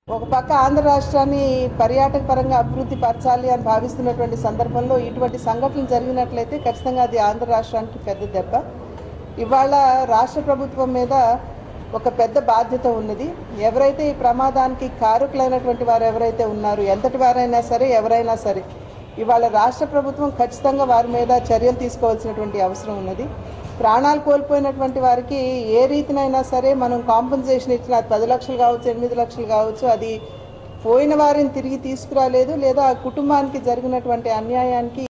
ఒక పక్క ఆంధ్ర రాష్ట్రాన్ని పర్యాటక పరంగా అభివృద్ధి పరచాలి అని భావిస్తున్నటువంటి సందర్భంలో ఇటువంటి సంఘటనలు జరిగినట్లయితే ఖచ్చితంగా అది ఆంధ్ర రాష్ట్రానికి పెద్ద దెబ్బ ఇవాళ రాష్ట్ర ప్రభుత్వం మీద ఒక పెద్ద బాధ్యత ఉన్నది ఎవరైతే ఈ ప్రమాదానికి కారకులైనటువంటి వారు ఎవరైతే ఉన్నారు ఎంతటి వారైనా సరే ఎవరైనా సరే ఇవాళ రాష్ట్ర ప్రభుత్వం ఖచ్చితంగా వారి మీద చర్యలు తీసుకోవాల్సినటువంటి అవసరం ఉన్నది ప్రాణాలు కోల్పోయినటువంటి వారికి ఏ రీతినైనా సరే మనం కాంపన్సేషన్ ఇచ్చిన అది పది లక్షలు కావచ్చు ఎనిమిది లక్షలు కావచ్చు అది పోయిన వారిని తిరిగి తీసుకురాలేదు లేదా ఆ కుటుంబానికి జరిగినటువంటి అన్యాయానికి